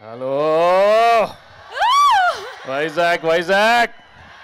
hello Vizag Vizag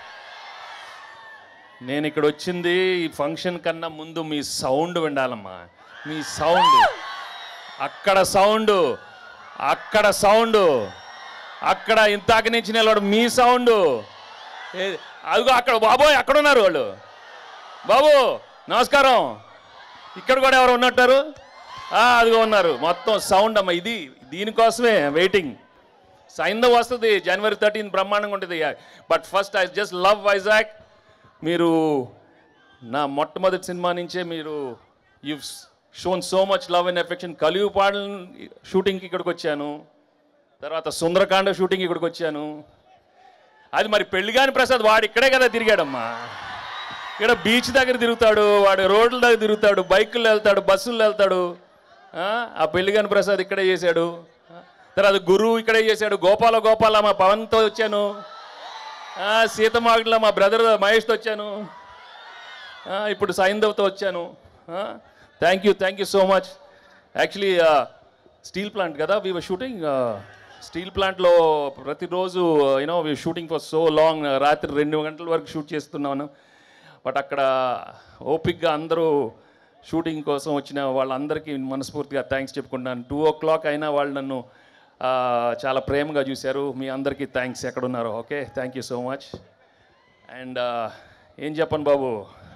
నేను ఇక్కడ వచ్చింది ఈ ఫంక్షన్ కన్నా ముందు మీ సౌండ్ వినాలమ్మా మీ సౌండ్ అక్కడ సౌండ్ అక్కడ సౌండ్ అక్కడ ఇంతాక నుంచి నిలబడు మీ సౌండ్ ఏ- అదిగో అక్కడ బాబోయ్ అక్కడ ఉన్నారు వాళ్ళు బాబు నమస్కారం ఇక్కడ కూడా ఎవరు ఉన్నట్టారు ఆ, అదిగో ఉన్నారు మొత్తం సౌండ్ అమ్మ ఇది దీనికోసమే వెయిటింగ్ సైందవ్ వస్తుంది జనవరి థర్టీన్ బ్రహ్మాండంగా ఉంటుంది but first I just love Vizag మీరు నా మొట్టమొదటి సినిమా నుంచే మీరు you shown so much love and affection కలియు పాడల షూటింగ్కి ఇక్కడికి వచ్చాను తర్వాత సుందరకాండ షూటింగ్ ఇక్కడికి వచ్చాను అది మరి పెళ్లిగాని ప్రసాద్ వాడు ఇక్కడే కదా తిరిగాడమ్మా ఇక్కడ బీచ్ దగ్గర తిరుగుతాడు వాడు రోడ్ల దగ్గర తిరుగుతాడు బైకుల్లో వెళ్తాడు బస్సుల్లో వెళ్తాడు ఆ, ఆ పెళ్లిగాని ప్రసాద్ ఇక్కడే చేశాడు తర్వాత గురువు ఇక్కడే చేశాడు గోపాల గోపాల మా పవన్తో వచ్చాను ఆ, సీతమాగడిలో మా బ్రదర్ మహేష్తో వచ్చాను ఆ, ఇప్పుడు సైందవ్తో వచ్చాను thank you thank you so much actually steel plant కదా వీ వర్ షూటింగ్ స్టీల్ ప్లాంట్లో ప్రతిరోజు you know we shooting for so long రాత్రి రెండు గంటల వరకు షూట్ చేస్తున్నాను బట్ అక్కడ ఓపిక్గా అందరూ షూటింగ్ కోసం వచ్చిన వాళ్ళందరికీ మనస్ఫూర్తిగా థ్యాంక్స్ చెప్పుకుంటున్నాను టూ ఓ క్లాక్ అయినా వాళ్ళు నన్ను ఆ, చాలా ప్రేమగా చూశారు మీ అందరికీ థ్యాంక్స్ ఎక్కడున్నారో okay thank you so much and ఏం చెప్పను బాబు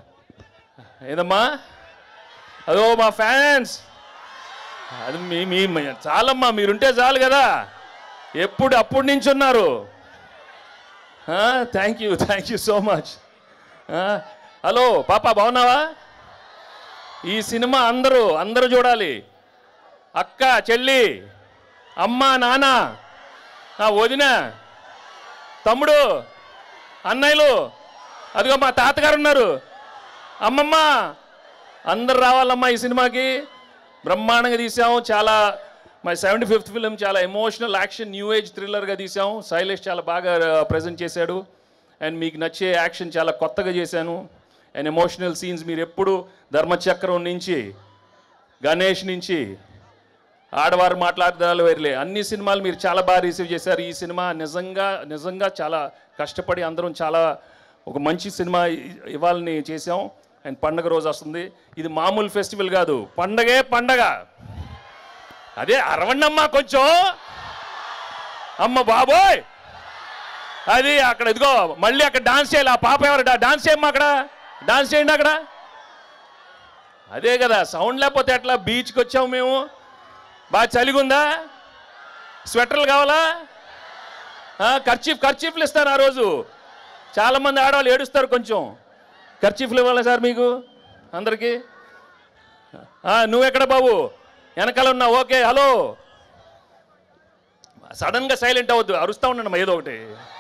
ఏదమ్మా అదో మా ఫ్యాన్స్ అది మీ మీ మీ- చాలమ్మా మీరుంటే చాలు కదా ఎప్పుడు అప్పుడు నుంచి ఉన్నారు thank you thank you so much hello పాప బాగున్నావా ఈ సినిమా అందరూ అందరూ చూడాలి అక్క చెల్లి అమ్మ నాన్న నా వదిన తమ్ముడు అన్నయ్యలు అదిగో మా తాతగారు ఉన్నారు అమ్మమ్మ అందరు రావాలమ్మా ఈ సినిమాకి బ్రహ్మాండంగా తీసాము చాలా మై సెవెంటీ ఫిఫ్త్ ఫిలిం చాలా ఎమోషనల్ యాక్షన్ న్యూ ఏజ్ థ్రిల్లర్గా తీసాము శైలేష్ చాలా బాగా ప్రజెంట్ చేశాడు అండ్ మీకు నచ్చే యాక్షన్ చాలా కొత్తగా చేశాను అండ్ ఎమోషనల్ సీన్స్ మీరు ఎప్పుడు ధర్మచక్రం నుంచి గణేష్ నుంచి ఆడవారు మాట్లాడదాలు వేరులే అన్ని సినిమాలు మీరు చాలా బాగా రిసీవ్ చేశారు ఈ సినిమా నిజంగా నిజంగా చాలా కష్టపడి అందరం చాలా ఒక మంచి సినిమా ఇ- ఇవ్వాలని చేసాం అండ్ పండగ రోజు వస్తుంది ఇది మామూలు ఫెస్టివల్ కాదు పండగే పండగ అదే అరవండి అమ్మా కొంచెం అమ్మ బాబోయ్ అది అక్కడ ఇదిగో మళ్ళీ అక్కడ డాన్స్ చేయాలి ఆ పాప ఎవరు డా- డాన్స్ చేయమ్మా అక్కడ డాన్స్ చేయండి అక్కడ అదే కదా సౌండ్ లేకపోతే ఎట్లా బీచ్కి వచ్చాము మేము బాగా చలిగుందా స్వెటర్లు కావాలా ఖర్చీఫ్ ఖర్చీఫ్లు ఇస్తారు ఆ రోజు చాలామంది ఆడవాళ్ళు ఏడుస్తారు కొంచెం ఖర్చీఫ్లు ఇవ్వాలా సార్ మీకు అందరికీ ఆ, నువ్వెక్కడ బాబు వెనకాల ఉన్నావు ఓకే హలో సడన్గా సైలెంట్ అవ్వద్దు అరుస్తూ ఉండండి ఏదో ఒకటి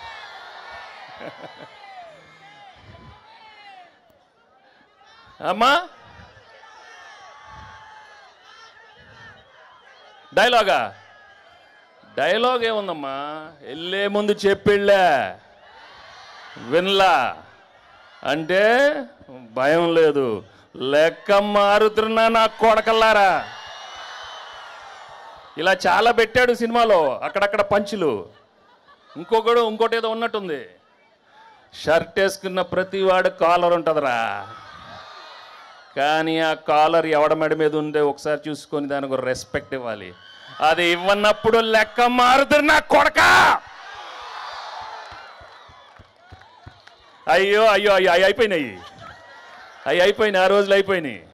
అమ్మా డైలాగా డైలాగ్ ఏముందమ్మా వెళ్ళే ముందు చెప్పిళ్ళే వినలా అంటే భయం లేదు లెక్క మారుతున్నా నా కొడకల్లారా ఇలా చాలా పెట్టాడు సినిమాలో అక్కడక్కడ పంచులు ఇంకొకడు ఇంకోటి ఏదో ఉన్నట్టుంది షర్ట్ వేసుకున్న ప్రతి వాడు కాలర్ ఉంటుందిరా కానీ ఆ కాలర్ ఎవడ మెడ మీద ఉందే ఒకసారి చూసుకొని దానికి ఒక రెస్పెక్ట్ ఇవ్వాలి అది ఇవ్వనప్పుడు లెక్క మారుతున్న నా కొడక అయ్యో అయ్యో అయ్యో అవి అయిపోయినాయి అవి అయిపోయినాయి ఆ రోజులు అయిపోయినాయి